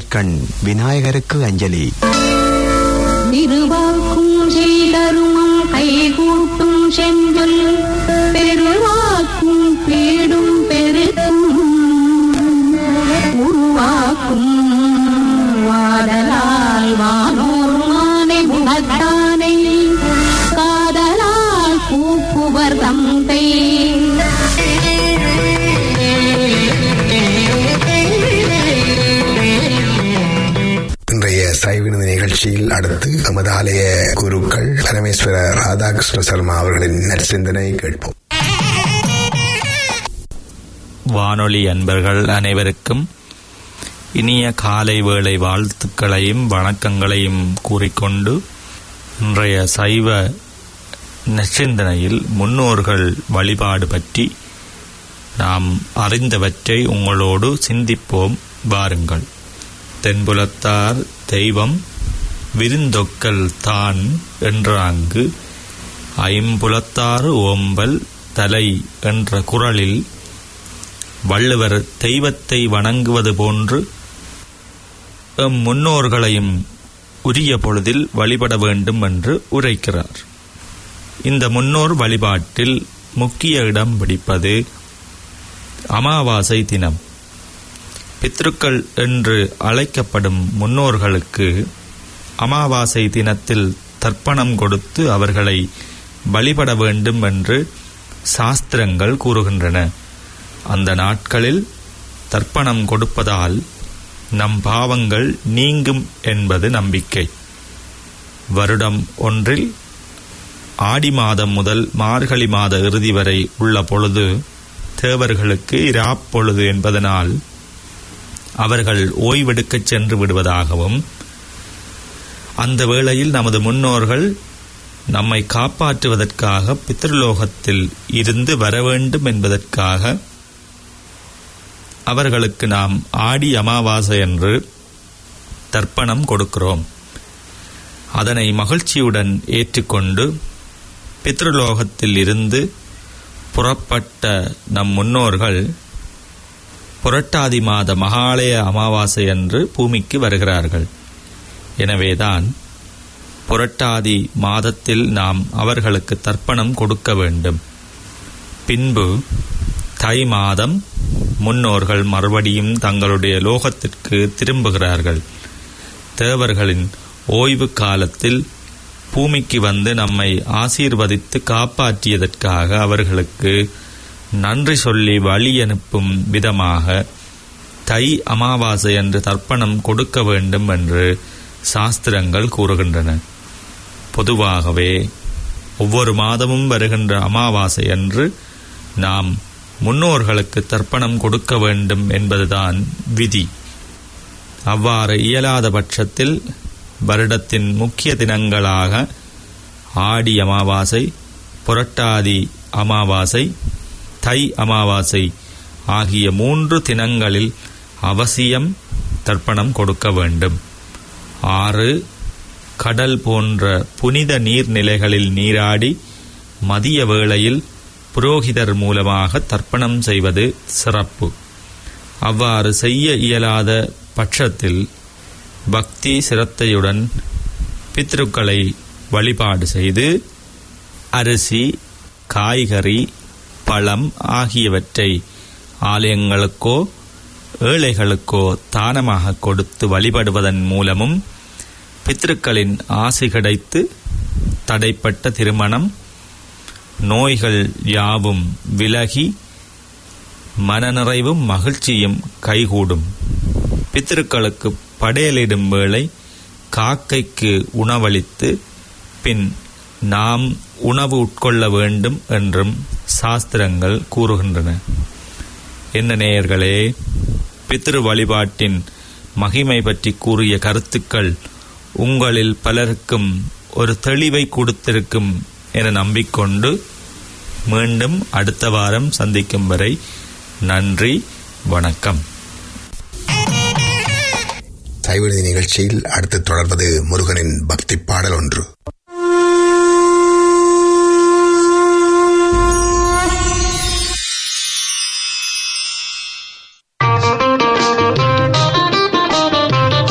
நெற்றிக்கண் விநாயகருக்கு அஞ்சலி திருவாக்கும் செய்தருமம் கைகூட்டும் செஞ்சொல் பெருவாக்கும் பீடும் பெருக்கும் உருவாக்கும் வாடலால் வானோர் மானை முகத்தானை காதலால் கூப்புவர் தந்தை இன்றைய சைவினது நிகழ்ச்சியில் அடுத்து எமது ஆலய குருக்கள் பரமேஸ்வர ராதாகிருஷ்ண சர்மா அவர்களின் நற்சிந்தனை கேட்போம் வானொலி அன்பர்கள் அனைவருக்கும் இனிய காலை வேளை வாழ்த்துக்களையும் வணக்கங்களையும் கூறிக்கொண்டு இன்றைய சைவ நச்சிந்தனையில் முன்னோர்கள் வழிபாடு பற்றி நாம் அறிந்தவற்றை உங்களோடு சிந்திப்போம் வாருங்கள் தென்புலத்தார் தெய்வம் விருந்தொக்கல் தான் என்றாங்கு ஐம்புலத்தாறு ஓம்பல் தலை என்ற குரலில் வள்ளுவர் தெய்வத்தை வணங்குவது போன்று எம் முன்னோர்களையும் உரிய பொழுதில் வழிபட வேண்டும் என்று உரைக்கிறார் இந்த முன்னோர் வழிபாட்டில் முக்கிய இடம் பிடிப்பது அமாவாசை தினம் பித்ருக்கள் என்று அழைக்கப்படும் முன்னோர்களுக்கு அமாவாசை தினத்தில் தர்ப்பணம் கொடுத்து அவர்களை வழிபட வேண்டும் என்று சாஸ்திரங்கள் கூறுகின்றன அந்த நாட்களில் தர்ப்பணம் கொடுப்பதால் நம் பாவங்கள் நீங்கும் என்பது நம்பிக்கை வருடம் ஒன்றில் ஆடி மாதம் முதல் மார்கழி மாத இறுதி வரை உள்ள பொழுது தேவர்களுக்கு இராப்பொழுது என்பதனால் அவர்கள் ஓய்வெடுக்கச் சென்று விடுவதாகவும் அந்த வேளையில் நமது முன்னோர்கள் நம்மை காப்பாற்றுவதற்காக பித்ருலோகத்தில் இருந்து வர வேண்டும் என்பதற்காக அவர்களுக்கு நாம் ஆடி அமாவாசை என்று தர்ப்பணம் கொடுக்கிறோம் அதனை மகிழ்ச்சியுடன் ஏற்றுக்கொண்டு பித்ருலோகத்தில் இருந்து புறப்பட்ட நம் முன்னோர்கள் புரட்டாதி மாத மகாலய அமாவாசை அன்று பூமிக்கு வருகிறார்கள் எனவேதான் புரட்டாதி மாதத்தில் நாம் அவர்களுக்கு தர்ப்பணம் கொடுக்க வேண்டும் பின்பு தை மாதம் முன்னோர்கள் மறுபடியும் தங்களுடைய லோகத்திற்கு திரும்புகிறார்கள் தேவர்களின் ஓய்வு காலத்தில் பூமிக்கு வந்து நம்மை ஆசீர்வதித்து காப்பாற்றியதற்காக அவர்களுக்கு நன்றி சொல்லி வழி அனுப்பும் விதமாக தை அமாவாசை என்று தர்ப்பணம் கொடுக்க வேண்டும் என்று சாஸ்திரங்கள் கூறுகின்றன பொதுவாகவே ஒவ்வொரு மாதமும் வருகின்ற அமாவாசை அன்று நாம் முன்னோர்களுக்கு தர்ப்பணம் கொடுக்க வேண்டும் என்பதுதான் விதி அவ்வாறு இயலாத பட்சத்தில் வருடத்தின் முக்கிய தினங்களாக ஆடி அமாவாசை புரட்டாதி அமாவாசை தை அமாவாசை ஆகிய மூன்று தினங்களில் அவசியம் தர்ப்பணம் கொடுக்க வேண்டும் ஆறு கடல் போன்ற புனித நீர்நிலைகளில் நீராடி மதிய வேளையில் புரோகிதர் மூலமாக தர்ப்பணம் செய்வது சிறப்பு அவ்வாறு செய்ய இயலாத பட்சத்தில் பக்தி சிரத்தையுடன் பித்ருக்களை வழிபாடு செய்து அரிசி காய்கறி பழம் ஆகியவற்றை ஆலயங்களுக்கோ ஏழைகளுக்கோ தானமாக கொடுத்து வழிபடுவதன் மூலமும் பித்ருக்களின் ஆசி கிடைத்து தடைப்பட்ட திருமணம் நோய்கள் யாவும் விலகி மனநிறைவும் மகிழ்ச்சியும் கைகூடும் பித்திருக்களுக்கு படையலிடும் வேளை காக்கைக்கு உணவளித்து பின் நாம் உணவு உட்கொள்ள வேண்டும் என்றும் சாஸ்திரங்கள் கூறுகின்றன என்ன நேயர்களே பித்ரு வழிபாட்டின் மகிமை பற்றி கூறிய கருத்துக்கள் உங்களில் பலருக்கும் ஒரு தெளிவை கொடுத்திருக்கும் என நம்பிக்கொண்டு மீண்டும் அடுத்த வாரம் சந்திக்கும் வரை நன்றி வணக்கம் சைவநிதி நிகழ்ச்சியில் அடுத்து தொடர்வது முருகனின் பக்தி பாடல் ஒன்று ஆ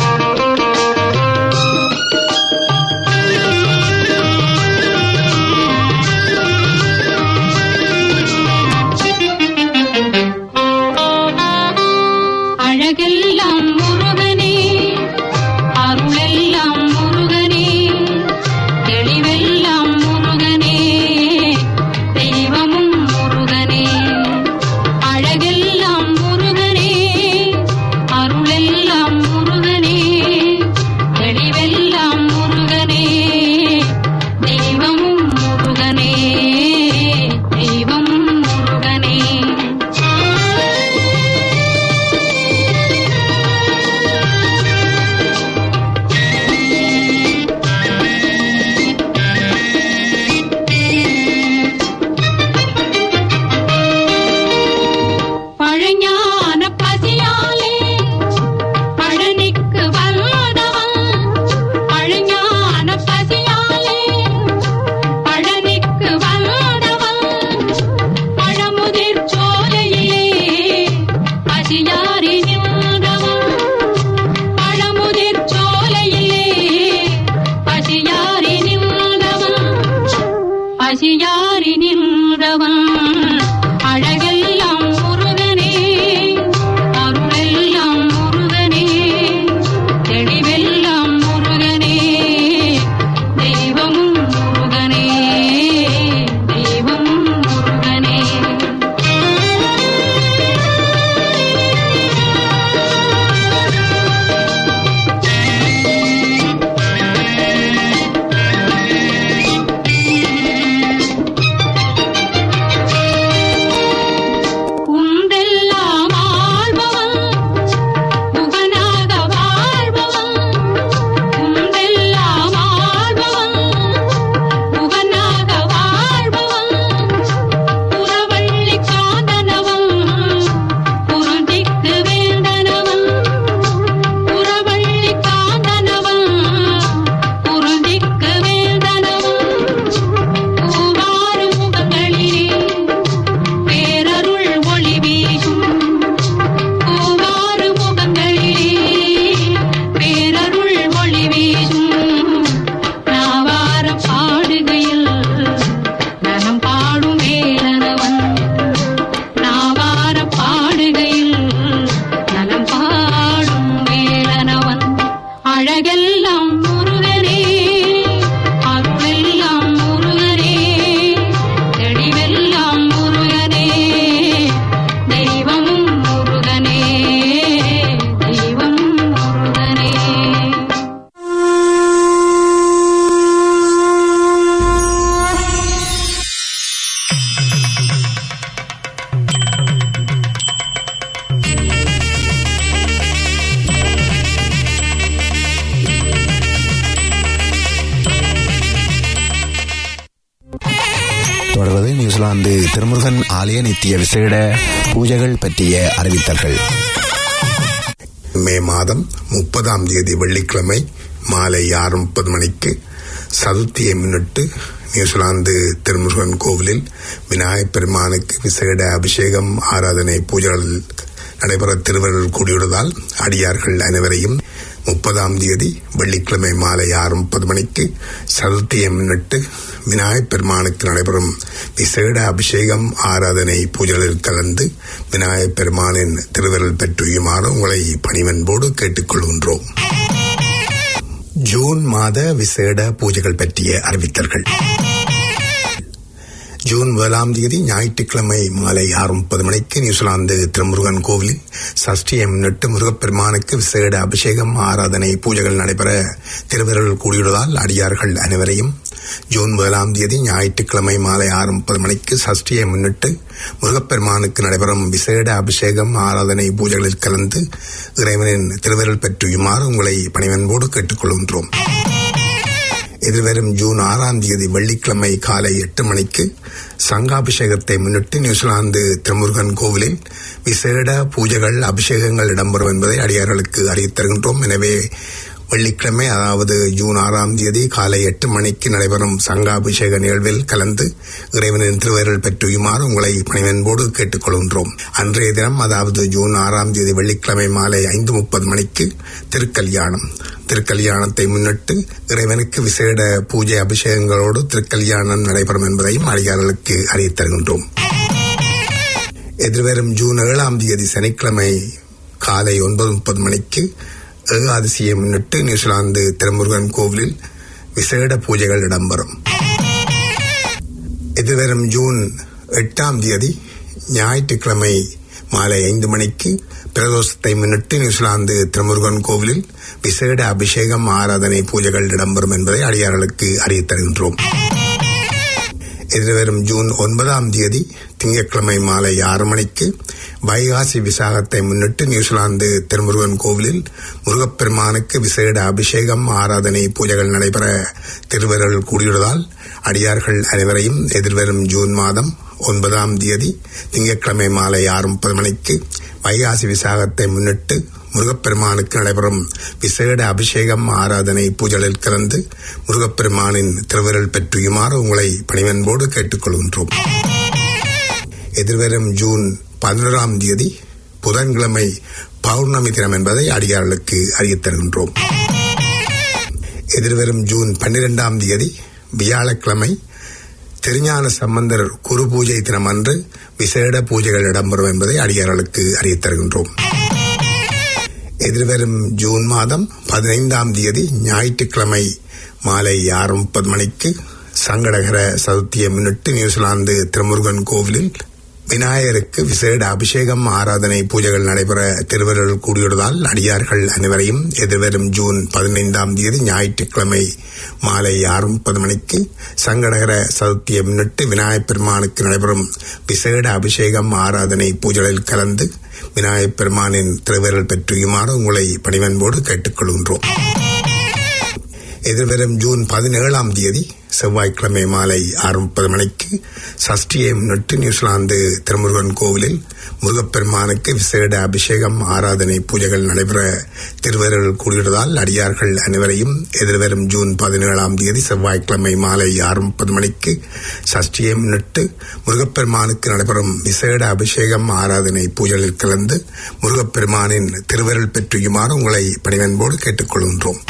நியூசிலாந்து திருமுருகன் ஆலய நித்திய விசேட பூஜைகள் பற்றிய அறிவித்தல்கள் மே மாதம் முப்பதாம் தேதி வெள்ளிக்கிழமை மாலை ஆறு முப்பது மணிக்கு சதுர்த்தியை முன்னிட்டு நியூசிலாந்து திருமுருகன் கோவிலில் விநாயகப் பெருமானுக்கு விசேட அபிஷேகம் ஆராதனை பூஜைகள் நடைபெற திருவருள் கூடியுள்ளதால் அடியார்கள் அனைவரையும் முப்பதாம் தேதி வெள்ளிக்கிழமை மாலை ஆறு முப்பது மணிக்கு சதுர்த்தியை முன்னிட்டு விநாயகப் பெருமானுக்கு நடைபெறும் விசேட அபிஷேகம் ஆராதனை பூஜைகளில் கலந்து விநாயகப் பெருமானின் திருவருள் பெற்றுயுமாறு உங்களை பணிவன்போடு கேட்டுக்கொள்கின்றோம் ஜூன் மாத விசேட பூஜைகள் பற்றிய அறிவித்தல்கள் ஜூன் ஏழாம் தேதி ஞாயிற்றுக்கிழமை மாலை ஆறு முப்பது மணிக்கு நியூசிலாந்து திருமுருகன் கோவிலில் சஷ்டியை முன்னிட்டு முருகப்பெருமானுக்கு விசேட அபிஷேகம் ஆராதனை பூஜைகள் நடைபெற திருவிரல் கூடியுள்ளதால் அடியார்கள் அனைவரையும் ஜூன் ஏழாம் தேதி ஞாயிற்றுக்கிழமை மாலை ஆறு முப்பது மணிக்கு சஷ்டியை முன்னிட்டு முருகப்பெருமானுக்கு நடைபெறும் விசேட அபிஷேகம் ஆராதனை பூஜைகளில் கலந்து இறைவனின் திருவிரல் பெற்றுயுமாறு உங்களை பணிவன்போடு கேட்டுக்கொள்கின்றோம் எதிர்வரும் ஜூன் ஆறாம் தேதி வெள்ளிக்கிழமை காலை எட்டு மணிக்கு சங்காபிஷேகத்தை முன்னிட்டு நியூசிலாந்து திருமுருகன் கோவிலில் விசேட பூஜைகள் அபிஷேகங்கள் இடம்பெறும் என்பதை அடியார்களுக்கு அறிவித் தருகின்றோம் எனவே வெள்ளிக்கிழமை அதாவது ஜூன் ஆறாம் தேதி காலை எட்டு மணிக்கு நடைபெறும் சங்காபிஷேக நிகழ்வில் கலந்து இறைவனின் திருவருள் பெற்றுயுமாறு உங்களை பணிவன்போடு கேட்டுக்கொள்கின்றோம் அன்றைய தினம் அதாவது ஜூன் ஆறாம் தேதி வெள்ளிக்கிழமை மாலை ஐந்து முப்பது மணிக்கு திருக்கல்யாணம் திருக்கல்யாணத்தை முன்னிட்டு இறைவனுக்கு விசேட பூஜை அபிஷேகங்களோடு திருக்கல்யாணம் நடைபெறும் என்பதையும் அடியார்களுக்கு அறிவித் தருகின்றோம் எதிர்வரும் ஜூன் ஏழாம் தேதி சனிக்கிழமை காலை ஒன்பது முப்பது மணிக்கு ஏகாதசியை முன்னிட்டு நியூசிலாந்து திருமுருகன் கோவிலில் விசேட பூஜைகள் இடம்பெறும் எதிர்வரும் ஜூன் எட்டாம் தேதி ஞாயிற்றுக்கிழமை மாலை ஐந்து மணிக்கு பிரதோஷத்தை முன்னிட்டு நியூசிலாந்து திருமுருகன் கோவிலில் விசேட அபிஷேகம் ஆராதனை பூஜைகள் இடம்பெறும் என்பதை அடியார்களுக்கு அறிவித் தருகின்றோம் எதிர்வரும் ஜூன் ஒன்பதாம் தேதி திங்கட்கிழமை மாலை ஆறு மணிக்கு வைகாசி விசாகத்தை முன்னிட்டு நியூசிலாந்து திருமுருகன் கோவிலில் முருகப்பெருமானுக்கு விசேட அபிஷேகம் ஆராதனை பூஜைகள் நடைபெற திருவருள் கூடியுள்ளதால் அடியார்கள் அனைவரையும் எதிர்வரும் ஜூன் மாதம் ஒன்பதாம் தேதி திங்கட்கிழமை மாலை ஆறு முப்பது மணிக்கு வைகாசி விசாகத்தை முன்னிட்டு முருகப்பெருமானுக்கு நடைபெறும் விசேட அபிஷேகம் ஆராதனை பூஜைகளில் கலந்து முருகப்பெருமானின் திருவிரல் பெற்றியுமாறு உங்களை பணிவன்போடு கேட்டுக்கொள்கின்றோம் எதிர்வரும் ஜூன் பதினோராம் தேதி புதன்கிழமை பௌர்ணமி தினம் என்பதை அடியார்களுக்கு அறிவித் தருகின்றோம் எதிர்வரும் ஜூன் பன்னிரெண்டாம் தேதி வியாழக்கிழமை திருஞான சம்பந்தர் குரு பூஜை தினம் அன்று விசேட பூஜைகள் இடம்பெறும் என்பதை அடியார்களுக்கு அறிவித் தருகின்றோம் எதிர்வரும் ஜூன் மாதம் பதினைந்தாம் தேதி ஞாயிற்றுக்கிழமை மாலை ஆறு முப்பது மணிக்கு சங்கடகர சதுர்த்தியை முன்னிட்டு நியூசிலாந்து திருமுருகன் கோவிலில் விநாயகருக்கு விசேட அபிஷேகம் ஆராதனை பூஜைகள் நடைபெற திருவருள் கூடியுள்ளதால் அடியார்கள் அனைவரையும் எதிர்வரும் ஜூன் பதினைந்தாம் தேதி ஞாயிற்றுக்கிழமை மாலை ஆறு முப்பது மணிக்கு சங்கடகர சதுர்த்தியை முன்னிட்டு விநாயகப் பெருமானுக்கு நடைபெறும் விசேட அபிஷேகம் ஆராதனை பூஜைகளில் கலந்து விநாயகப் பெருமானின் திருவருள் பெற்றியுமாறு உங்களை பணிவன்போடு கேட்டுக்கொள்கின்றோம் எதிர்வரும் ஜூன் பதினேழாம் தேதி செவ்வாய்க்கிழமை மாலை ஆறு முப்பது மணிக்கு சஷ்டியை முன்னிட்டு நியூசிலாந்து திருமுருகன் கோவிலில் முருகப்பெருமானுக்கு விசேட அபிஷேகம் ஆராதனை பூஜைகள் நடைபெற திருவருள் கூடியுள்ளதால் அடியார்கள் அனைவரையும் எதிர்வரும் ஜூன் பதினேழாம் தேதி செவ்வாய்க்கிழமை மாலை ஆறு முப்பது மணிக்கு சஷ்டியை முன்னிட்டு முருகப்பெருமானுக்கு நடைபெறும் விசேட அபிஷேகம் ஆராதனை பூஜைகளில் கலந்து முருகப்பெருமானின் திருவருள் பெற்றியுமாறு உங்களை பணிவன்போடு கேட்டுக்கொள்கின்றோம்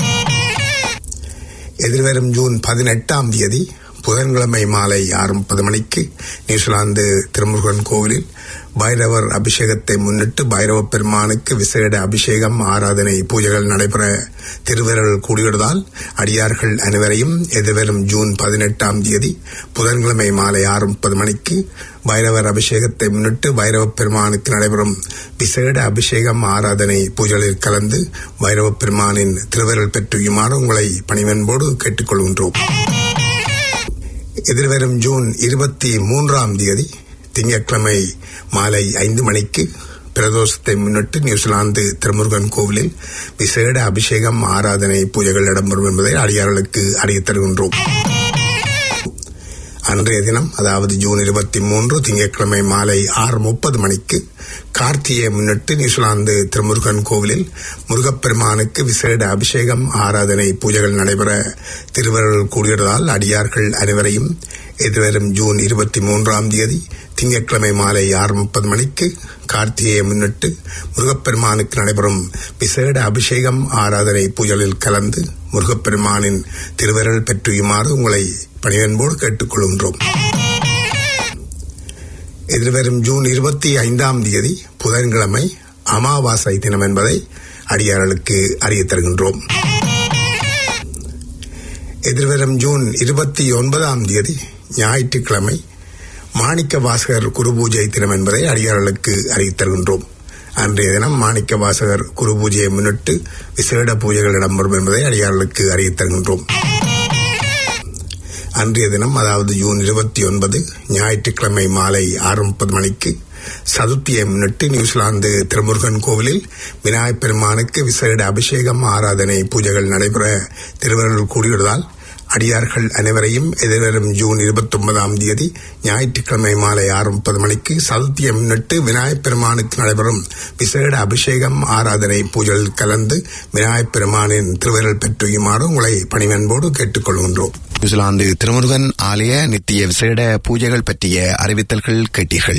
எதிர்வரும் ஜூன் பதினெட்டாம் தேதி புதன்கிழமை மாலை ஆறு முப்பது மணிக்கு நியூசிலாந்து திருமுருகன் கோவிலில் பைரவர் அபிஷேகத்தை முன்னிட்டு பைரவ பெருமானுக்கு விசேட அபிஷேகம் ஆராதனை பூஜைகள் நடைபெற திருவிரல் கூடியுள்ளதால் அடியார்கள் அனைவரையும் எதிர்வரும் ஜூன் பதினெட்டாம் தேதி புதன்கிழமை மாலை ஆறு முப்பது மணிக்கு பைரவர் அபிஷேகத்தை முன்னிட்டு பைரவ பெருமானுக்கு நடைபெறும் விசேட அபிஷேகம் ஆராதனை பூஜைகளில் கலந்து பைரவ பெருமானின் திருவிரல் பெற்றுயுமாறு உங்களை பணிவன்போடு கேட்டுக்கொள்கின்றோம் எதிர்வரும் ஜூன் இருபத்தி மூன்றாம் தேதி திங்கட்கிழமை மாலை ஐந்து மணிக்கு பிரதோஷத்தை முன்னிட்டு நியூசிலாந்து திருமுருகன் கோவிலில் விசேட அபிஷேகம் ஆராதனை பூஜைகள் இடம்பெறும் என்பதை அடியார்களுக்கு அறிவித் தருகின்றோம் அன்றைய தினம் அதாவது ஜூன் இருபத்தி மூன்று திங்கட்கிழமை மாலை ஆறு முப்பது மணிக்கு கார்த்திகையை முன்னிட்டு நியூசிலாந்து திருமுருகன் கோவிலில் முருகப்பெருமானுக்கு விசேட அபிஷேகம் ஆராதனை பூஜைகள் நடைபெற திருவருள் கூடியதால் அடியார்கள் அனைவரையும் எதிர்வரும் ஜூன் இருபத்தி மூன்றாம் தேதி திங்கட்கிழமை மாலை ஆறு முப்பது மணிக்கு கார்த்திகையை முன்னிட்டு முருகப்பெருமானுக்கு நடைபெறும் விசேட அபிஷேகம் ஆராதனை பூஜைகளில் கலந்து முருகப்பெருமானின் திருவருள் பெற்றுயுமாறு உங்களை பணிவன்போடு கேட்டுக்கொள்கின்றோம் எதிர்வரும் ஜூன் இருபத்தி ஐந்தாம் தேதி புதன்கிழமை அமாவாசை தினம் என்பதை அடியார்களுக்கு அறியத் தருகின்றோம் எதிர்வரும் ஜூன் இருபத்தி ஒன்பதாம் தேதி ஞாயிற்றுக்கிழமை மாணிக்க வாசகர் குரு பூஜை தினம் என்பதை அடியார்களுக்கு அறிவித் தருகின்றோம் அன்றைய தினம் மாணிக்க வாசகர் குரு பூஜையை முன்னிட்டு விசேட பூஜைகள் இடம்பெறும் என்பதை அடியார்களுக்கு அறிவித் தருகின்றோம் அன்றைய தினம் அதாவது ஜூன் இருபத்தி ஒன்பது ஞாயிற்றுக்கிழமை மாலை ஆறு முப்பது மணிக்கு சதுர்த்தியை முன்னிட்டு நியூசிலாந்து திருமுருகன் கோவிலில் விநாயகப் பெருமானுக்கு விசேட அபிஷேகம் ஆராதனை பூஜைகள் நடைபெற திருவருள் கூடியுள்ளதால் அடியார்கள் அனைவரையும் எதிர்வரும் ஜூன் இருபத்தி ஒன்பதாம் தேதி ஞாயிற்றுக்கிழமை மாலை ஆறு முப்பது மணிக்கு சதுர்த்தியை முன்னிட்டு விநாயகப் பெருமானுக்கு நடைபெறும் விசேட அபிஷேகம் ஆராதனை பூஜையில் கலந்து விநாயகப் பெருமானின் திருவருள் பெற்றுயுமாறு உங்களை பணிவன்போடு கேட்டுக்கொள்கின்றோம் நியூசிலாந்து திருமுருகன் ஆலய நித்திய விசேட பூஜைகள் பற்றிய அறிவித்தல்கள் கேட்டீர்கள்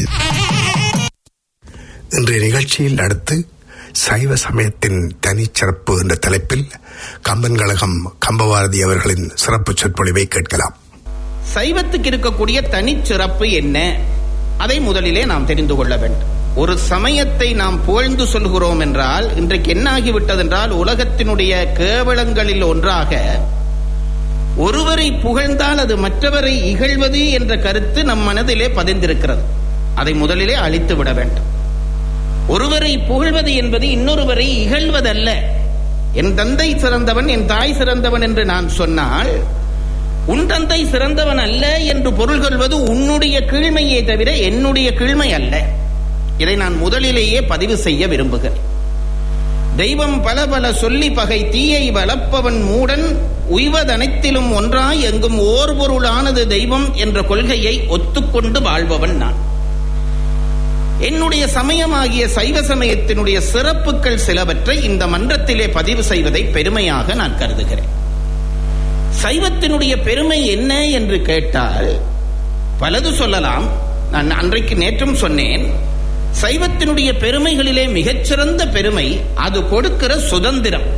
இன்றைய நிகழ்ச்சியில் அடுத்து சைவ சமயத்தின் தனிச்சிறப்பு என்ற தலைப்பில் கம்பன் கழகம் கம்பபாரதி அவர்களின் சிறப்பு சொற்பொழிவை கேட்கலாம் சைவத்துக்கு இருக்கக்கூடிய தனிச்சிறப்பு என்ன அதை முதலிலே நாம் தெரிந்து கொள்ள வேண்டும் ஒரு சமயத்தை நாம் புகழ்ந்து சொல்கிறோம் என்றால் இன்றைக்கு என்ன ஆகிவிட்டது என்றால் உலகத்தினுடைய கேவலங்களில் ஒன்றாக ஒருவரை புகழ்ந்தால் அது மற்றவரை இகழ்வது என்ற கருத்து நம் மனதிலே பதிந்திருக்கிறது அதை முதலிலே அழித்து விட வேண்டும் ஒருவரை புகழ்வது என்பது இன்னொருவரை இகழ்வதல்ல என் தந்தை சிறந்தவன் என் தாய் சிறந்தவன் என்று நான் சொன்னால் உன் தந்தை சிறந்தவன் அல்ல என்று பொருள் கொள்வது உன்னுடைய கீழ்மையே தவிர என்னுடைய கீழ்மை அல்ல இதை நான் முதலிலேயே பதிவு செய்ய விரும்புகிறேன் தெய்வம் பல பல சொல்லி பகை தீயை வளர்ப்பவன் மூடன் உய்வதனைத்திலும் ஒன்றாய் எங்கும் ஓர் பொருளானது தெய்வம் என்ற கொள்கையை ஒத்துக்கொண்டு வாழ்பவன் நான் என்னுடைய சமயமாகிய சைவ சமயத்தினுடைய சிறப்புகள் சிலவற்றை இந்த மன்றத்திலே பதிவு செய்வதை பெருமையாக நான் கருதுகிறேன் சைவத்தினுடைய பெருமை என்ன என்று கேட்டால் பலது சொல்லலாம் நான் அன்றைக்கு நேற்றும் சொன்னேன் சைவத்தினுடைய பெருமைகளிலே மிகச்சிறந்த பெருமை அது கொடுக்கிற சுதந்திரம்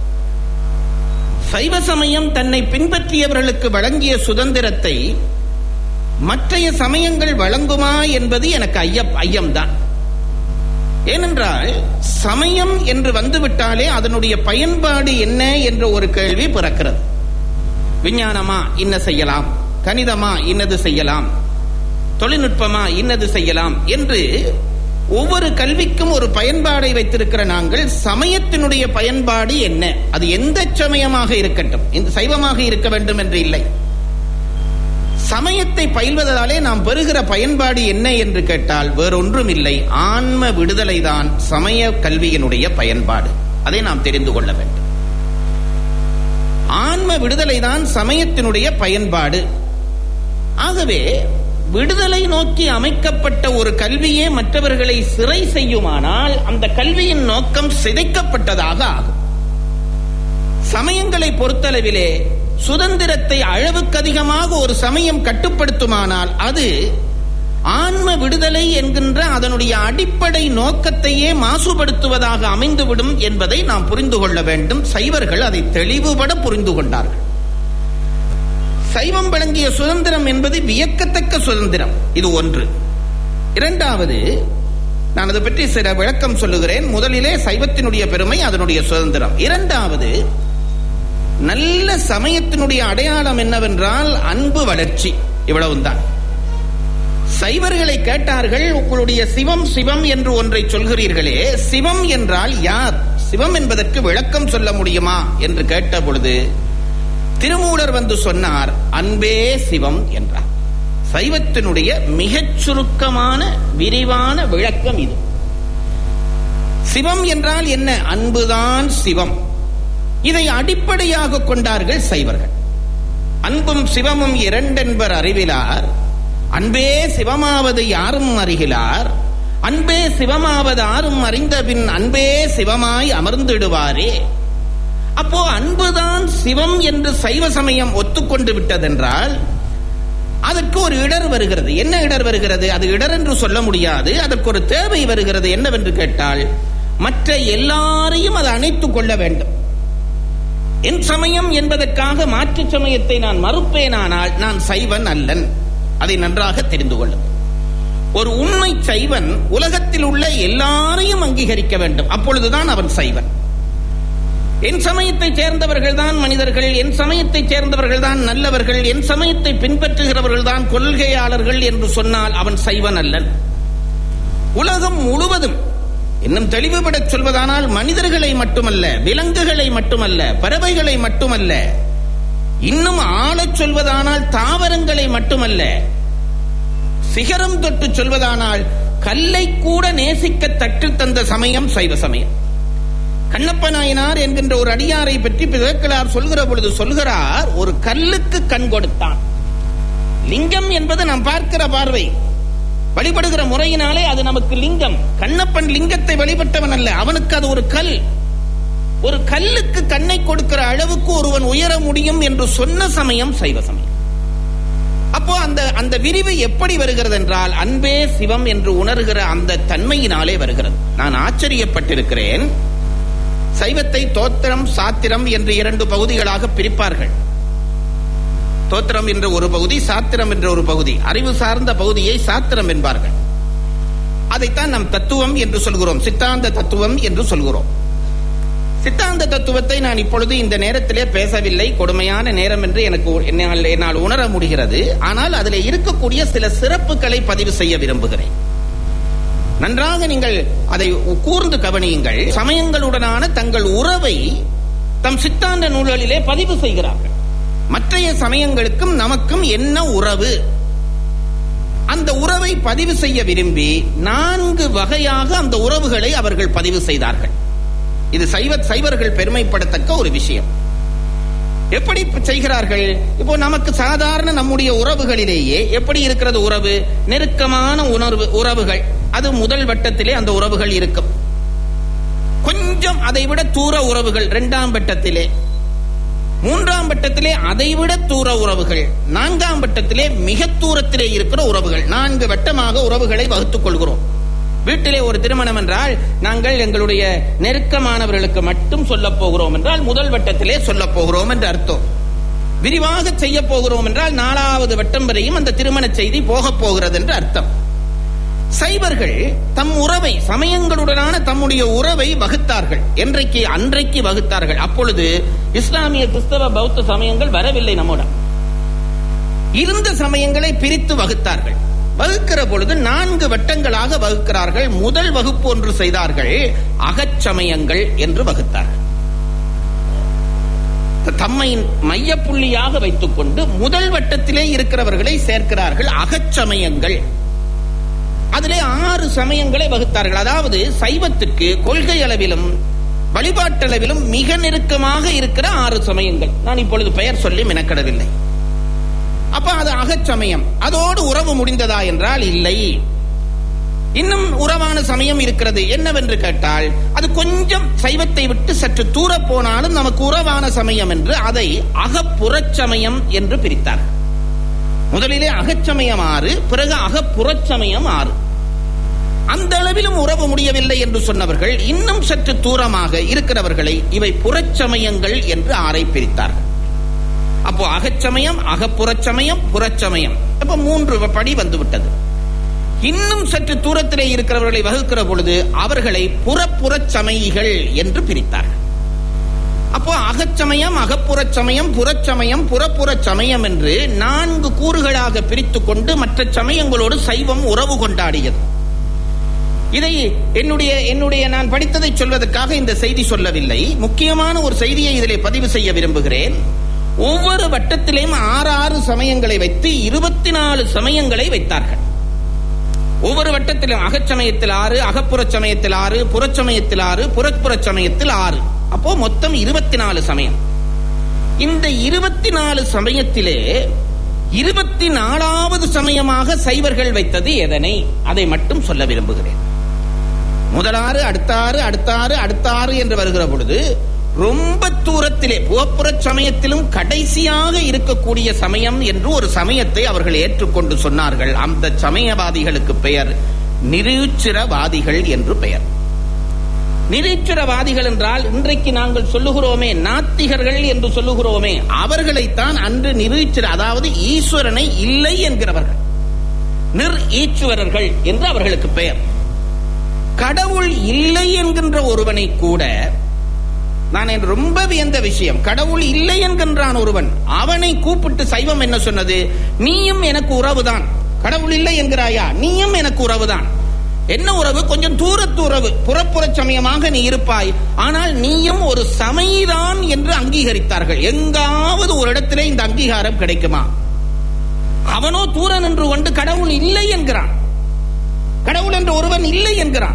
சைவ சமயம் தன்னை பின்பற்றியவர்களுக்கு வழங்கிய சுதந்திரத்தை மற்றைய சமயங்கள் வழங்குமா என்பது எனக்கு ஐய ஐயம்தான் ஏனென்றால் சமயம் என்று வந்துவிட்டாலே அதனுடைய பயன்பாடு என்ன என்ற ஒரு கேள்வி பிறக்கிறது விஞ்ஞானமா இன்ன செய்யலாம் கணிதமா இன்னது செய்யலாம் தொழில்நுட்பமா இன்னது செய்யலாம் என்று ஒவ்வொரு கல்விக்கும் ஒரு பயன்பாடை வைத்திருக்கிற நாங்கள் சமயத்தினுடைய பயன்பாடு என்ன அது எந்த சமயமாக இருக்கட்டும் இந்த சைவமாக இருக்க வேண்டும் என்று இல்லை சமயத்தை பயில்வதாலே நாம் பெறுகிற பயன்பாடு என்ன என்று கேட்டால் வேறொன்றும் இல்லை ஆன்ம விடுதலை தான் சமய கல்வியினுடைய பயன்பாடு அதை நாம் தெரிந்து கொள்ள வேண்டும் ஆன்ம விடுதலை தான் சமயத்தினுடைய பயன்பாடு ஆகவே விடுதலை நோக்கி அமைக்கப்பட்ட ஒரு கல்வியே மற்றவர்களை சிறை செய்யுமானால் அந்த கல்வியின் நோக்கம் சிதைக்கப்பட்டதாக ஆகும் சமயங்களை பொறுத்தளவிலே சுதந்திரத்தை அளவுக்கு அதிகமாக ஒரு சமயம் கட்டுப்படுத்துமானால் அது ஆன்ம விடுதலை என்கின்ற அதனுடைய அடிப்படை நோக்கத்தையே மாசுபடுத்துவதாக அமைந்துவிடும் என்பதை நாம் புரிந்து கொள்ள வேண்டும் சைவர்கள் அதை தெளிவுபட புரிந்து கொண்டார்கள் சைவம் வழங்கிய சுதந்திரம் என்பது வியக்கத்தக்க சுதந்திரம் இது ஒன்று இரண்டாவது நான் அதை பற்றி சில விளக்கம் சொல்லுகிறேன் முதலிலே சைவத்தினுடைய பெருமை அதனுடைய சுதந்திரம் இரண்டாவது நல்ல சமயத்தினுடைய அடையாளம் என்னவென்றால் அன்பு வளர்ச்சி இவ்வளவுதான் சைவர்களை கேட்டார்கள் உங்களுடைய சிவம் சிவம் என்று ஒன்றை சொல்கிறீர்களே சிவம் என்றால் யார் சிவம் என்பதற்கு விளக்கம் சொல்ல முடியுமா என்று கேட்ட பொழுது திருமூலர் வந்து சொன்னார் அன்பே சிவம் என்றார் சைவத்தினுடைய மிகச் சுருக்கமான விரிவான விளக்கம் இது சிவம் என்றால் என்ன அன்புதான் சிவம் இதை அடிப்படையாக கொண்டார்கள் சைவர்கள் அன்பும் சிவமும் இரண்டென்பர் அறிவிலார் அன்பே சிவமாவது யாரும் அறிகிலார் அன்பே சிவமாவது ஆரும் அறிந்த பின் அன்பே சிவமாய் அமர்ந்திடுவாரே அப்போ அன்புதான் சிவம் என்று சைவ சமயம் ஒத்துக்கொண்டு விட்டதென்றால் அதற்கு ஒரு இடர் வருகிறது என்ன இடர் வருகிறது அது இடர் என்று சொல்ல முடியாது அதற்கு ஒரு தேவை வருகிறது என்னவென்று கேட்டால் மற்ற எல்லாரையும் அது அணைத்துக் கொள்ள வேண்டும் என் சமயம் என்பதற்காக மாற்று சமயத்தை நான் மறுப்பேனானால் நான் சைவன் அல்லன் அதை நன்றாக தெரிந்து கொள்ளும் ஒரு உண்மை சைவன் உலகத்தில் உள்ள எல்லாரையும் அங்கீகரிக்க வேண்டும் அப்பொழுதுதான் அவன் சைவன் என் சமயத்தை சேர்ந்தவர்கள் தான் மனிதர்கள் என் சமயத்தை சேர்ந்தவர்கள் தான் நல்லவர்கள் என் சமயத்தை பின்பற்றுகிறவர்கள் தான் கொள்கையாளர்கள் என்று சொன்னால் அவன் சைவன் அல்லன் உலகம் முழுவதும் இன்னும் தெளிவுபட சொல்வதானால் மனிதர்களை மட்டுமல்ல விலங்குகளை மட்டுமல்ல பறவைகளை மட்டுமல்ல இன்னும் ஆளச் சொல்வதானால் தாவரங்களை மட்டுமல்ல சிகரம் தொட்டு சொல்வதானால் கல்லை கூட நேசிக்க தட்டு தந்த சமயம் சைவ சமயம் கண்ணப்ப நாயனார் என்கின்ற ஒரு அடியாரை பற்றி பிதக்கலார் சொல்கிற பொழுது சொல்கிறார் ஒரு கல்லுக்கு கண் கொடுத்தான் லிங்கம் என்பது நாம் பார்க்கிற பார்வை வழிபடுகிற முறையினாலே அது நமக்கு லிங்கம் கண்ணப்பன் லிங்கத்தை வழிபட்டவன் அல்ல அவனுக்கு அது ஒரு கல் ஒரு கல்லுக்கு கண்ணை கொடுக்கிற அளவுக்கு ஒருவன் உயர முடியும் என்று சொன்ன சமயம் சைவ சமயம் அப்போ அந்த அந்த விரிவு எப்படி வருகிறது என்றால் அன்பே சிவம் என்று உணர்கிற அந்த தன்மையினாலே வருகிறது நான் ஆச்சரியப்பட்டிருக்கிறேன் சைவத்தை தோத்திரம் சாத்திரம் என்று இரண்டு பகுதிகளாக பிரிப்பார்கள் தோத்திரம் என்ற ஒரு பகுதி சாத்திரம் என்ற ஒரு பகுதி அறிவு சார்ந்த பகுதியை சாத்திரம் என்பார்கள் அதைத்தான் நாம் தத்துவம் என்று சொல்கிறோம் சித்தாந்த தத்துவம் என்று சொல்கிறோம் சித்தாந்த தத்துவத்தை நான் இப்பொழுது இந்த நேரத்திலே பேசவில்லை கொடுமையான நேரம் என்று எனக்கு என்னால் என்னால் உணர முடிகிறது ஆனால் அதில் இருக்கக்கூடிய சில சிறப்புகளை பதிவு செய்ய விரும்புகிறேன் நன்றாக நீங்கள் அதை கூர்ந்து கவனியுங்கள் சமயங்களுடனான தங்கள் உறவை தம் சித்தாந்த நூல்களிலே பதிவு செய்கிறார்கள் மற்றைய சமயங்களுக்கும் நமக்கும் என்ன உறவு அந்த உறவை பதிவு செய்ய விரும்பி நான்கு வகையாக அந்த உறவுகளை அவர்கள் பதிவு செய்தார்கள் இது சைவ சைவர்கள் பெருமைப்படத்தக்க ஒரு விஷயம் எப்படி செய்கிறார்கள் இப்போ நமக்கு சாதாரண நம்முடைய உறவுகளிலேயே எப்படி இருக்கிறது உறவு நெருக்கமான உணர்வு உறவுகள் அது முதல் வட்டத்திலே அந்த உறவுகள் இருக்கும் கொஞ்சம் அதை விட தூர உறவுகள் இரண்டாம் வட்டத்திலே மூன்றாம் வட்டத்திலே அதைவிட தூர உறவுகள் நான்காம் வட்டத்திலே மிக தூரத்திலே இருக்கிற உறவுகள் நான்கு வட்டமாக உறவுகளை வகுத்துக் கொள்கிறோம் வீட்டிலே ஒரு திருமணம் என்றால் நாங்கள் எங்களுடைய நெருக்கமானவர்களுக்கு மட்டும் சொல்ல போகிறோம் என்றால் முதல் வட்டத்திலே சொல்ல போகிறோம் என்று அர்த்தம் விரிவாக செய்ய போகிறோம் என்றால் நாலாவது வட்டம் வரையும் அந்த திருமண செய்தி போக போகிறது என்று அர்த்தம் சைவர்கள் தம் உறவை சமயங்களுடனான தம்முடைய உறவை வகுத்தார்கள் என்றைக்கு அன்றைக்கு வகுத்தார்கள் அப்பொழுது இஸ்லாமிய கிறிஸ்தவ பௌத்த சமயங்கள் வரவில்லை நம்முடன் இருந்த சமயங்களை பிரித்து வகுத்தார்கள் வகுக்கிற பொழுது நான்கு வட்டங்களாக வகுக்கிறார்கள் முதல் வகுப்பு ஒன்று செய்தார்கள் அகச்சமயங்கள் என்று வகுத்தார்கள் தம்மை மையப்புள்ளியாக வைத்துக் கொண்டு முதல் வட்டத்திலே இருக்கிறவர்களை சேர்க்கிறார்கள் அகச்சமயங்கள் அதிலே ஆறு சமயங்களை வகுத்தார்கள் அதாவது சைவத்திற்கு கொள்கை அளவிலும் வழிபாட்டளவிலும் மிக நெருக்கமாக இருக்கிற ஆறு சமயங்கள் நான் இப்பொழுது பெயர் சொல்லி மெனக்கடவில்லை அப்ப அது அகச்சமயம் அதோடு உறவு முடிந்ததா என்றால் இல்லை இன்னும் உறவான சமயம் இருக்கிறது என்னவென்று கேட்டால் அது கொஞ்சம் சைவத்தை விட்டு சற்று தூர போனாலும் நமக்கு உறவான சமயம் என்று அதை அகப்புறச்சமயம் என்று பிரித்தார் முதலிலே அகச்சமயம் ஆறு பிறகு அகப்புறச்சமயம் ஆறு அந்த அளவிலும் உறவு முடியவில்லை என்று சொன்னவர்கள் இன்னும் சற்று தூரமாக இருக்கிறவர்களை இவை புறச்சமயங்கள் என்று ஆரை பிரித்தார்கள் அப்போ அகச்சமயம் அகப்புறச்சமயம் புறச்சமயம் அப்ப மூன்று படி வந்துவிட்டது இன்னும் சற்று தூரத்திலே இருக்கிறவர்களை வகுக்கிற பொழுது அவர்களை புறப்புறச்சமயிகள் என்று பிரித்தார்கள் அப்போ அகச்சமயம் அகப்புறச் சமயம் புறச்சமயம் புறப்புறச் சமயம் என்று நான்கு கூறுகளாக பிரித்துக் கொண்டு மற்ற சமயங்களோடு சைவம் உறவு கொண்டாடியது இதை என்னுடைய என்னுடைய நான் படித்ததை சொல்வதற்காக இந்த செய்தி சொல்லவில்லை முக்கியமான ஒரு செய்தியை இதிலே பதிவு செய்ய விரும்புகிறேன் ஒவ்வொரு வட்டத்திலேயும் ஆறு ஆறு சமயங்களை வைத்து இருபத்தி நாலு சமயங்களை வைத்தார்கள் ஒவ்வொரு வட்டத்திலும் அகச்சமயத்தில் ஆறு அகப்புறச் சமயத்தில் ஆறு புறச்சமயத்தில் ஆறு புறப்புறச் சமயத்தில் ஆறு அப்போ மொத்தம் இருபத்தி நாலு சமயம் இந்த இருபத்தி நாலு சமயத்திலே இருபத்தி நாலாவது சமயமாக சைவர்கள் வைத்தது எதனை அதை மட்டும் சொல்ல விரும்புகிறேன் முதலாறு அடுத்தாறு அடுத்தாறு அடுத்தாறு என்று வருகிற பொழுது ரொம்ப தூரத்திலே புவப்புற சமயத்திலும் கடைசியாக இருக்கக்கூடிய சமயம் என்று ஒரு சமயத்தை அவர்கள் ஏற்றுக்கொண்டு சொன்னார்கள் அந்த சமயவாதிகளுக்கு பெயர் நிரூச்சிரவாதிகள் என்று பெயர் நிரீச்சரவாதிகள் என்றால் இன்றைக்கு நாங்கள் சொல்லுகிறோமே நாத்திகர்கள் என்று சொல்லுகிறோமே அவர்களைத்தான் அன்று நிரூச்சர அதாவது ஈஸ்வரனை இல்லை என்கிறவர்கள் நிர் ஈஸ்வரர்கள் என்று அவர்களுக்கு பெயர் கடவுள் இல்லை என்கின்ற ஒருவனை கூட நான் என் ரொம்ப வியந்த விஷயம் கடவுள் இல்லை என்கின்றான் ஒருவன் அவனை கூப்பிட்டு சைவம் என்ன சொன்னது நீயும் எனக்கு உறவுதான் கடவுள் இல்லை என்கிறாயா நீயும் எனக்கு உறவுதான் என்ன உறவு கொஞ்சம் தூரத்து உறவு புறப்புற சமயமாக நீ இருப்பாய் ஆனால் நீயும் ஒரு சமைதான் என்று அங்கீகரித்தார்கள் எங்காவது ஒரு இடத்திலே இந்த அங்கீகாரம் கிடைக்குமா அவனோ தூர நின்று கொண்டு கடவுள் இல்லை என்கிறான் கடவுள் என்ற ஒருவன் இல்லை என்கிறான்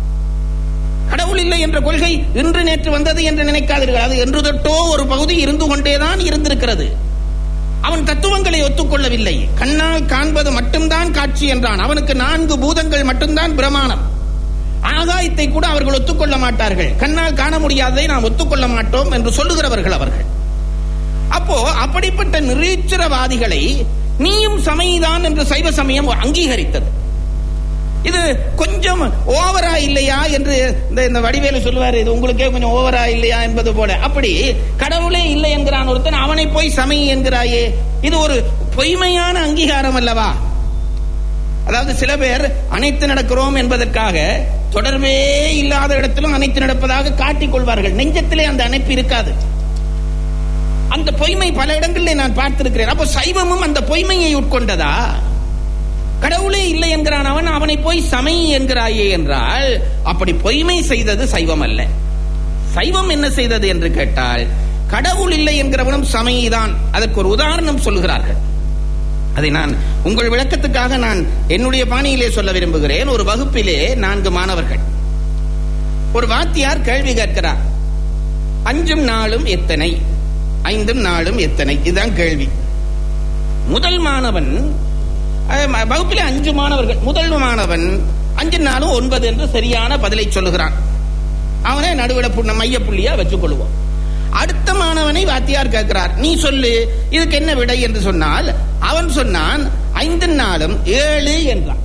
கடவுள் இல்லை என்ற கொள்கை இன்று நேற்று வந்தது என்று நினைக்காதீர்கள் அது என்று தொட்டோ ஒரு பகுதி இருந்து கொண்டேதான் இருந்திருக்கிறது அவன் தத்துவங்களை ஒத்துக்கொள்ளவில்லை கண்ணால் காண்பது மட்டும்தான் காட்சி என்றான் அவனுக்கு நான்கு பூதங்கள் மட்டும்தான் பிரமாணம் ஆகாயத்தை கூட அவர்கள் ஒத்துக்கொள்ள மாட்டார்கள் கண்ணால் காண முடியாததை நாம் ஒத்துக்கொள்ள மாட்டோம் என்று சொல்லுகிறவர்கள் அவர்கள் அப்போ அப்படிப்பட்ட நிரீச்சரவாதிகளை நீயும் சமயதான் என்று சைவ சமயம் அங்கீகரித்தது இது கொஞ்சம் ஓவரா இல்லையா என்று இந்த இந்த வடிவேலு சொல்லுவாரு இது உங்களுக்கே கொஞ்சம் ஓவரா இல்லையா என்பது போல அப்படி கடவுளே இல்லை என்கிறான் ஒருத்தன் அவனை போய் சமை என்கிறாயே இது ஒரு பொய்மையான அங்கீகாரம் அல்லவா அதாவது சில பேர் அனைத்து நடக்கிறோம் என்பதற்காக தொடர்பே இல்லாத இடத்திலும் அனைத்து நடப்பதாக காட்டிக் கொள்வார்கள் நெஞ்சத்திலே அந்த அணைப்பு இருக்காது அந்த பொய்மை பல இடங்களிலே நான் பார்த்திருக்கிறேன் அப்போ சைவமும் அந்த பொய்மையை உட்கொண்டதா கடவுளே இல்லை என்கிறான் அவன் அவனை போய் சமை என்கிறாயே என்றால் அப்படி பொய்மை செய்தது சைவம் அல்ல சைவம் என்ன செய்தது என்று கேட்டால் கடவுள் இல்லை என்கிறவனும் சமைதான் அதற்கு ஒரு உதாரணம் சொல்கிறார்கள் அதை நான் உங்கள் விளக்கத்துக்காக நான் என்னுடைய பாணியிலே சொல்ல விரும்புகிறேன் ஒரு வகுப்பிலே நான்கு மாணவர்கள் ஒரு வாத்தியார் கேள்வி கேட்கிறார் அஞ்சும் நாளும் எத்தனை ஐந்தும் நாளும் எத்தனை இதுதான் கேள்வி முதல் மாணவன் அஹ், ம- வகுப்பிலே அஞ்சு மாணவர்கள் முதல் மாணவன் அஞ்சு நாளும் ஒன்பது என்று சரியான பதிலை சொல்லுகிறான் அவனை நடுவில் புண்ண மைய புள்ளியா வச்சுக் கொள்வோம் அடுத்த மாணவனை வாத்தியார் கேட்கிறார் நீ சொல்லு இதுக்கு என்ன விடை என்று சொன்னால் அவன் சொன்னான் ஐந்து நாளும் ஏழு என்றான்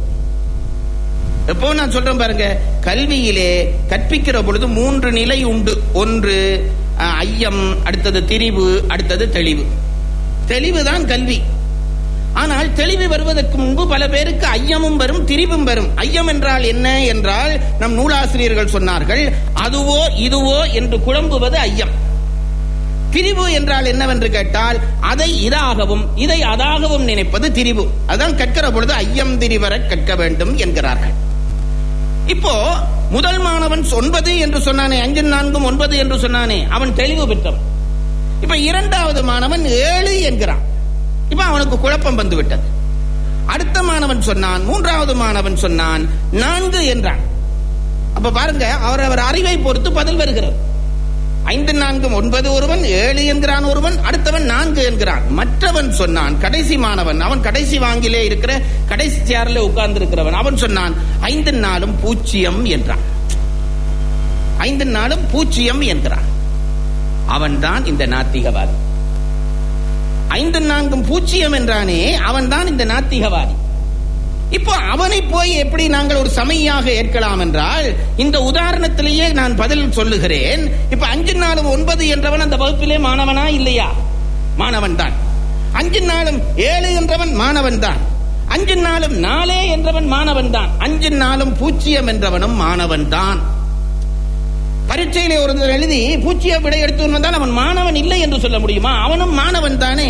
எப்போ நான் சொல்றேன் பாருங்க கல்வியிலே கற்பிக்கிற பொழுது மூன்று நிலை உண்டு ஒன்று அஹ், ஐயம் அடுத்தது திரிவு அடுத்தது தெளிவு தெளிவுதான் கல்வி ஆனால் தெளிவு வருவதற்கு முன்பு பல பேருக்கு ஐயமும் வரும் திரிவும் வரும் ஐயம் என்றால் என்ன என்றால் நம் நூலாசிரியர்கள் சொன்னார்கள் அதுவோ இதுவோ என்று குழம்புவது ஐயம் திரிவு என்றால் என்னவென்று கேட்டால் அதை இதாகவும் இதை அதாகவும் நினைப்பது திரிவு அதான் கற்கிற பொழுது ஐயம் திரிவர கற்க வேண்டும் என்கிறார்கள் இப்போ முதல் மாணவன் ஒன்பது என்று சொன்னானே அஞ்சு நான்கும் ஒன்பது என்று சொன்னானே அவன் தெளிவு பெற்றவன் இப்ப இரண்டாவது மாணவன் ஏழு என்கிறான் இப்ப அவனுக்கு குழப்பம் வந்து விட்டது அடுத்த மாணவன் சொன்னான் மூன்றாவது மாணவன் சொன்னான் நான்கு என்றான் அப்ப பாருங்க அவர் அவர் அறிவை பொறுத்து பதில் வருகிறது ஐந்து நான்கும் ஒன்பது ஒருவன் ஏழு என்கிறான் ஒருவன் அடுத்தவன் நான்கு என்கிறான் மற்றவன் சொன்னான் கடைசி மாணவன் அவன் கடைசி வாங்கிலே இருக்கிற கடைசி சேர்ல உட்கார்ந்து இருக்கிறவன் அவன் சொன்னான் ஐந்து நாளும் பூச்சியம் என்றான் ஐந்து நாளும் பூச்சியம் என்கிறான் அவன்தான் இந்த நாத்திகவாதி ஐந்து நான்கும் பூச்சியம் என்றானே அவன்தான் இந்த நாத்திகவாதி இப்போ அவனை போய் எப்படி நாங்கள் ஒரு சமையாக ஏற்கலாம் என்றால் இந்த உதாரணத்திலேயே நான் பதில் சொல்லுகிறேன் இப்ப அஞ்சு நாளும் ஒன்பது என்றவன் அந்த வகுப்பிலே மாணவனா இல்லையா மாணவன் தான் அஞ்சு நாளும் ஏழு என்றவன் மாணவன் தான் அஞ்சு நாளும் நாளே என்றவன் மாணவன் தான் அஞ்சு நாளும் பூச்சியம் என்றவனும் மாணவன் தான் பரீட்சையிலே ஒருத்தர் எழுதி பூச்சிய விடை எடுத்து வந்தால் அவன் மாணவன் இல்லை என்று சொல்ல முடியுமா அவனும் மாணவன் தானே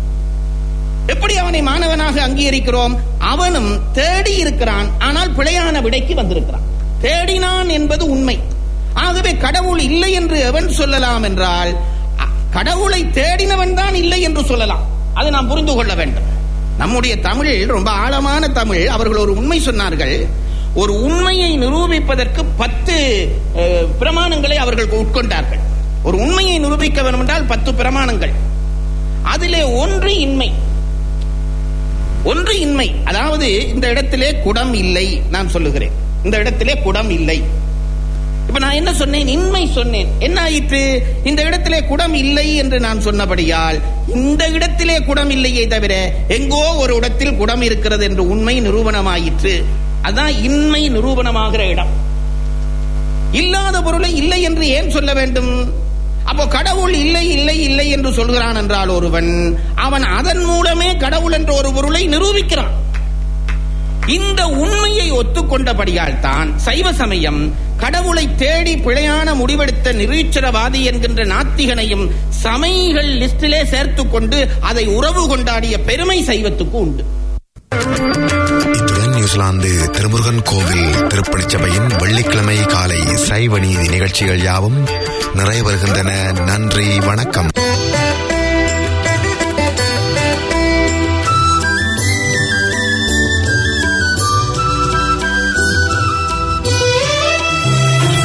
எப்படி அவனை மாணவனாக அங்கீகரிக்கிறோம் அவனும் தேடி இருக்கிறான் ஆனால் பிழையான விடைக்கு வந்திருக்கிறான் தேடினான் என்பது உண்மை ஆகவே கடவுள் இல்லை என்று எவன் சொல்லலாம் என்றால் அ- கடவுளை தேடினவன் தான் இல்லை என்று சொல்லலாம் அதை நாம் புரிந்து கொள்ள வேண்டும் நம்முடைய தமிழ் ரொம்ப ஆழமான தமிழ் அவர்கள் ஒரு உண்மை சொன்னார்கள் ஒரு உண்மையை நிரூபிப்பதற்கு பத்து அஹ், பிரமாணங்களை அவர்கள் உட்கொண்டார்கள் ஒரு உண்மையை நிரூபிக்க வேண்டும் என்றால் பத்து பிரமாணங்கள் அதிலே ஒன்று இன்மை ஒன்று இன்மை அதாவது இந்த இடத்திலே குடம் இல்லை நான் சொல்லுகிறேன் இந்த இடத்திலே குடம் இல்லை இப்ப நான் என்ன சொன்னேன் இன்மை சொன்னேன் என்ன ஆயிற்று இந்த இடத்திலே குடம் இல்லை என்று நான் சொன்னபடியால் இந்த இடத்திலே குடம் இல்லையே தவிர எங்கோ ஒரு இடத்தில் குடம் இருக்கிறது என்று உண்மை நிரூபணமாயிற்று அதான் இன்மை நிரூபணமாகிற இடம் இல்லாத பொருளை இல்லை என்று ஏன் சொல்ல வேண்டும் அப்போ கடவுள் இல்லை இல்லை இல்லை என்று சொல்கிறான் என்றால் ஒருவன் அவன் அதன் மூலமே கடவுள் என்ற ஒரு பொருளை நிரூபிக்கிறான் இந்த உண்மையை ஒத்துக்கொண்டபடியால் தான் சைவ சமயம் கடவுளை தேடி பிழையான முடிவெடுத்த நிரீச்சரவாதி என்கின்ற நாத்திகனையும் சமயிகள் லிஸ்டிலே சேர்த்து கொண்டு அதை உறவு கொண்டாடிய பெருமை சைவத்துக்கு உண்டு இத்துடன் நியூசிலாந்து திருமுருகன் கோவில் திருப்பணிச் சபையின் வெள்ளிக்கிழமை காலை சைவ நீதி நிகழ்ச்சிகள் யாவும் நிறைவருகின்றன நன்றி வணக்கம்